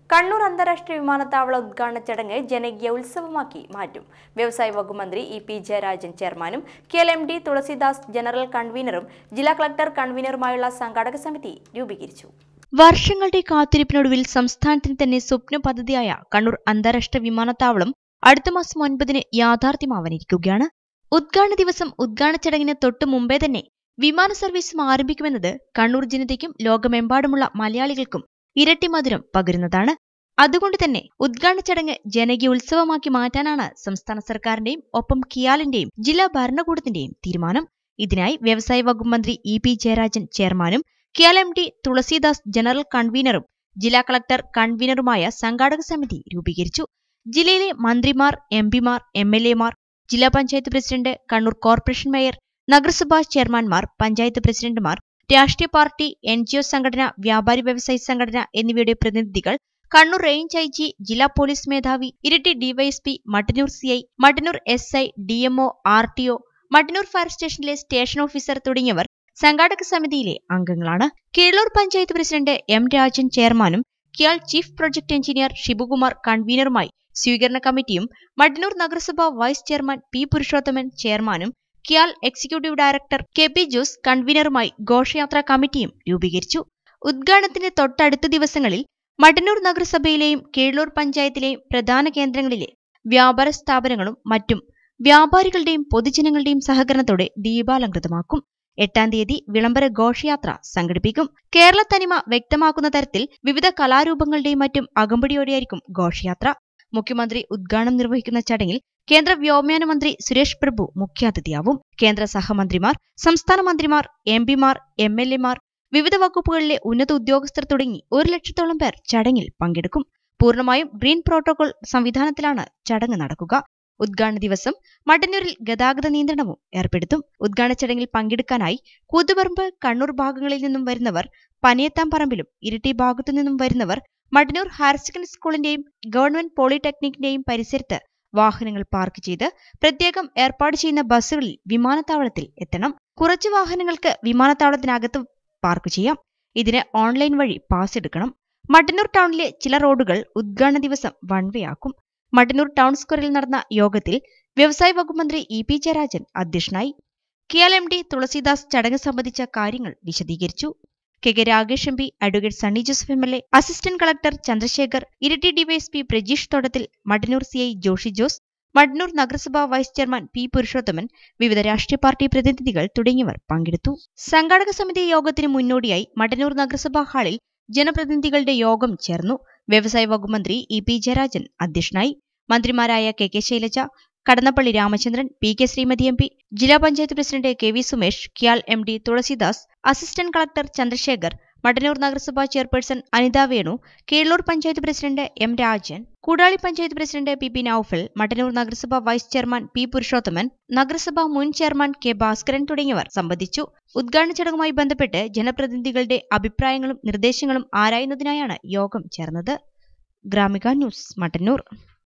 കണ്ണൂർ അന്താരാഷ്ട്ര വിമാനത്താവള ഉദ്ഘാടന ചടങ്ങ് ജനകീയ ഉത്സവമാക്കി മാറ്റും വ്യവസായ വകുപ്പ് മന്ത്രി ഇ പി ജയരാജൻ ചെയർമാനും K L M D Thulasidas general കൺവീനറും ജില്ലാ കളക്ടർ കൺവീനറുമായുള്ള സംഘാടക സമിതി രൂപീകരിച്ചു വർഷങ്ങളുടെ കാത്തിരിപ്പിനൊടുവിൽ സംസ്ഥാനത്തിന് തന്നെ സ്വപ്ന പദ്ധതിയായ കണ്ണൂർ അന്താരാഷ്ട്ര വിമാനത്താവളം അടുത്ത മാസം ഒൻപതിന് യാഥാർത്ഥ്യമാവാനിരിക്കുകയാണ് ഉദ്ഘാടന ദിവസം ഉദ്ഘാടന ചടങ്ങിന് തൊട്ടു മുമ്പേ തന്നെ വിമാന സർവീസും ആരംഭിക്കുമെന്നത് കണ്ണൂർ ജനതയ്ക്കും ലോകമെമ്പാടുമുള്ള മലയാളികൾക്കും ഇരട്ടി മധുരം പകരുന്നതാണ് അതുകൊണ്ട് തന്നെ ഉദ്ഘാടന ചടങ്ങ് ജനകീയ ഉത്സവമാക്കി മാറ്റാനാണ് സംസ്ഥാന സർക്കാരിന്റെയും ഒപ്പം കിയാലിന്റെയും ജില്ലാ ഭരണകൂടത്തിന്റെയും തീരുമാനം ഇതിനായി വ്യവസായ വകുപ്പ് മന്ത്രി ഇ പി ജയരാജൻ ചെയർമാനും KIAL M D Thulasidas general കൺവീനറും ജില്ലാ കളക്ടർ കൺവീനറുമായ സംഘാടക സമിതി രൂപീകരിച്ചു ജില്ലയിലെ മന്ത്രിമാർ എം പിമാർ എം എൽ എമാർ ജില്ലാ panchayat president Kannur corporation mayor നഗരസഭാ ചെയർമാൻമാർ പഞ്ചായത്ത് പ്രസിഡന്റുമാർ രാഷ്ട്രീയ പാർട്ടി എൻ ജി ഒ സംഘടന വ്യാപാരി വ്യവസായി സംഘടന എന്നിവയുടെ പ്രതിനിധികൾ കണ്ണൂർ റേഞ്ച് ഐ ജി ജില്ലാ പോലീസ് മേധാവി Iritty DYSP Mattannur C I Mattannur S I D M O R T O Mattannur fire സ്റ്റേഷനിലെ സ്റ്റേഷൻ ഓഫീസർ തുടങ്ങിയവർ സംഘാടക സമിതിയിലെ അംഗങ്ങളാണ് കീഴൂർ പഞ്ചായത്ത് പ്രസിഡന്റ് എം രാജൻ ചെയർമാനും KIAL chief project engineer Shibukumar കൺവീനറുമായി സ്വീകരണ കമ്മിറ്റിയും മട്ടന്നൂർ നഗരസഭ വൈസ് ചെയർമാൻ പി പുരുഷോത്തമൻ ചെയർമാനും KIAL executive director K P Jose കൺവീനറുമായി ഘോഷയാത്രാ കമ്മിറ്റിയും രൂപീകരിച്ചു ഉദ്ഘാടനത്തിന് തൊട്ടടുത്ത ദിവസങ്ങളിൽ മട്ടന്നൂർ നഗരസഭയിലെയും കീഴൂർ പഞ്ചായത്തിലെയും പ്രധാന കേന്ദ്രങ്ങളിലെ വ്യാപാര സ്ഥാപനങ്ങളും മറ്റും വ്യാപാരികളുടെയും പൊതുജനങ്ങളുടെയും സഹകരണത്തോടെ ദീപാലങ്കൃതമാക്കും എട്ടാം തീയതി വിളംബര ഘോഷയാത്ര സംഘടിപ്പിക്കും കേരള തനിമ വ്യക്തമാക്കുന്ന തരത്തിൽ വിവിധ കലാരൂപങ്ങളുടെയും മറ്റും അകമ്പടിയോടെയായിരിക്കും ഘോഷയാത്ര മുഖ്യമന്ത്രി ഉദ്ഘാടനം നിർവഹിക്കുന്ന ചടങ്ങിൽ കേന്ദ്ര വ്യോമയാന മന്ത്രി സുരേഷ് പ്രഭു മുഖ്യാതിഥിയാവും കേന്ദ്ര സഹമന്ത്രിമാർ സംസ്ഥാന മന്ത്രിമാർ എം പിമാർ എം എൽ എമാർ വിവിധ വകുപ്പുകളിലെ ഉന്നത ഉദ്യോഗസ്ഥർ തുടങ്ങി ഒരു ലക്ഷത്തോളം പേർ ചടങ്ങിൽ പങ്കെടുക്കും പൂർണ്ണമായും ഗ്രീൻ പ്രോട്ടോകോൾ സംവിധാനത്തിലാണ് ചടങ്ങ് നടക്കുക ഉദ്ഘാടന ദിവസം മട്ടന്നൂരിൽ ഗതാഗത നിയന്ത്രണവും ഏർപ്പെടുത്തും ഉദ്ഘാടന ചടങ്ങിൽ പങ്കെടുക്കാനായി കൂത്തുപറമ്പ് കണ്ണൂർ ഭാഗങ്ങളിൽ നിന്നും വരുന്നവർ പനിയത്താംപറമ്പിലും ഇരിട്ടി ഭാഗത്തു നിന്നും വരുന്നവർ മട്ടന്നൂർ ഹയർ സെക്കൻഡറി സ്കൂളിന്റെയും ഗവൺമെന്റ് പോളിടെക്നിക്കിന്റെയും പരിസരത്ത് വാഹനങ്ങൾ പാർക്ക് ചെയ്ത് പ്രത്യേകം ഏർപ്പാട് ചെയ്യുന്ന ബസ്സുകളിൽ വിമാനത്താവളത്തിൽ എത്തണം കുറച്ച് വാഹനങ്ങൾക്ക് വിമാനത്താവളത്തിനകത്ത് പാർക്ക് ചെയ്യാം ഇതിന് ഓൺലൈൻ വഴി പാസ് എടുക്കണം മട്ടന്നൂർ ടൗണിലെ ചില റോഡുകൾ ഉദ്ഘാടന ദിവസം വൺ വേ ആക്കും മട്ടന്നൂർ ടൗൺ സ്ക്വയറിൽ നടന്ന യോഗത്തിൽ വ്യവസായ വകുപ്പ് മന്ത്രി ഇ പി ജയരാജൻ അധ്യക്ഷനായി കിയാൽ എം ഡി തുളസീദാസ് ചടങ്ങ് സംബന്ധിച്ച കാര്യങ്ങൾ വിശദീകരിച്ചു K K Ragesh M P advocate Sunny Joseph M L A assistant collector Chandrasekhar Iritty DYSP Prajeesh Thottathil Mattannur C I Joshy Jose Mattannur നഗരസഭാ വൈസ് ചെയർമാൻ പി പുരുഷോത്തമൻ വിവിധ രാഷ്ട്രീയ പാർട്ടി പ്രതിനിധികൾ തുടങ്ങിയവർ പങ്കെടുത്തു സംഘാടക സമിതി യോഗത്തിന് മുന്നോടിയായി മട്ടന്നൂർ നഗരസഭാ ഹാളിൽ ജനപ്രതിനിധികളുടെ യോഗം ചേർന്നു വ്യവസായ വകുപ്പ് മന്ത്രി ഇ പി ജയരാജൻ അധ്യക്ഷനായി മന്ത്രിമാരായ K K Shailaja Kadannappally Ramachandran P K Sreemathi M P ജില്ലാ panchayat president K V Sumesh KIAL M D Thulasidas assistant collector Chandrasekhar Mattannur നഗരസഭാ chairperson Anitha Venu Keezhur panchayat president M Rajan Koodali panchayat president P P Noufal Mattannur നഗരസഭ വൈസ് ചെയർമാൻ പി പുരുഷോത്തമൻ നഗരസഭാ മുൻ ചെയർമാൻ കെ ഭാസ്കരൻ തുടങ്ങിയവർ സംബന്ധിച്ചു ഉദ്ഘാടന ചടങ്ങുമായി ബന്ധപ്പെട്ട് ജനപ്രതിനിധികളുടെ അഭിപ്രായങ്ങളും നിർദ്ദേശങ്ങളും ആരായുന്നതിനായാണ് യോഗം ചേർന്നത് ഗ്രാമിക ന്യൂസ് മട്ടന്നൂർ